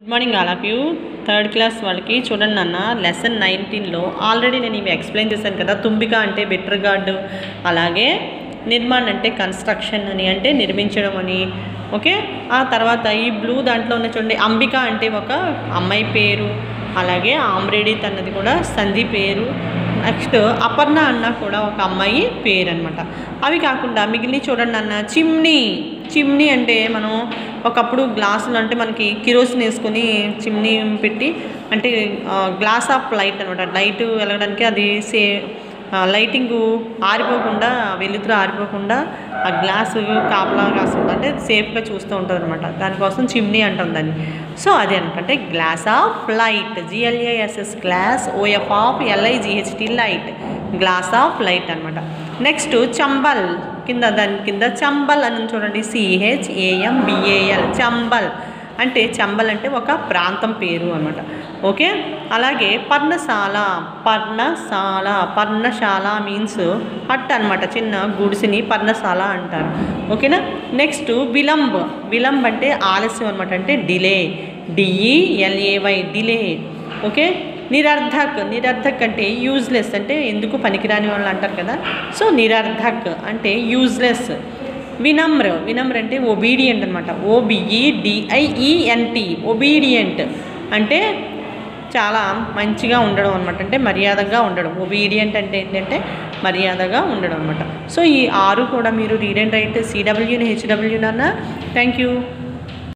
good morning all of you third class వాళ్ళకి చూడండి అన్న లెసన్ నైన్టీన్లో ఆల్రెడీ నేను ఇవి ఎక్స్ప్లెయిన్ చేశాను కదా తుంబిక అంటే బెటర్ గార్డు అలాగే నిర్మాణ్ అంటే కన్స్ట్రక్షన్ అని అంటే నిర్మించడం అని ఓకే ఆ తర్వాత ఈ బ్లూ దాంట్లో ఉన్న చూడండి అంబిక అంటే ఒక అమ్మాయి పేరు అలాగే ఆమ్రేడిత్ అన్నది కూడా సంధి పేరు నెక్స్ట్ అపర్ణ అన్న కూడా ఒక అమ్మాయి పేరు అనమాట అవి కాకుండా మిగిలిన చూడండి అన్న చిమ్నీ చిమ్నీ అంటే మనం ఒకప్పుడు గ్లాసులు అంటే మనకి కిరోసిన్ వేసుకొని చిమ్నీ పెట్టి అంటే గ్లాస్ ఆఫ్ లైట్ అనమాట లైట్ వెలగడానికి అది సే లైటింగ్ ఆరిపోకుండా వెలుతురు ఆరిపోకుండా ఆ గ్లాసు కాపలా కాస్తుంది అంటే సేఫ్గా చూస్తూ ఉంటుంది అనమాట దానికోసం చిమ్నీ అంటాం దాన్ని సో అదే అనమాట అంటే glass of light G L A S S glass O F of L I G H T light glass of light అనమాట నెక్స్ట్ చంబల్ కింద దాని కింద చంబల్ అని చూడండి సిహెచ్ ఏఎం బిఏఎల్ చంబల్ అంటే చంబల్ అంటే ఒక ప్రాంతం పేరు అనమాట ఓకే అలాగే పర్ణశాల పర్ణశాల పర్ణశాల మీన్స్ హట్ అనమాట చిన్న గుడిసిని పర్ణశాల అంటారు ఓకేనా నెక్స్ట్ విలంబ్ విలంబ్ అంటే ఆలస్యం అనమాట అంటే డిలే డిఈఎల్ఏవై డిలే ఓకే నిరర్ధక్ నిరర్ధక్ అంటే యూజ్లెస్ అంటే ఎందుకు పనికిరాని వాళ్ళు అంటారు కదా సో నిరర్ధక్ అంటే యూజ్లెస్ వినమ్ర వినమ్ర అంటే ఒబీడియంట్ అనమాట ఓబిఈ డిఐఈఎన్టి ఒబీడియంట్ అంటే చాలా మంచిగా ఉండడం అనమాట అంటే మర్యాదగా ఉండడం ఒబీడియంట్ అంటే ఏంటంటే మర్యాదగా ఉండడం అనమాట సో ఈ ఆరు కూడా మీరు రీడ్ అండ్ రైట్ సిడబ్ల్యూని హెచ్డబ్ల్యూనన్నా థ్యాంక్ యూ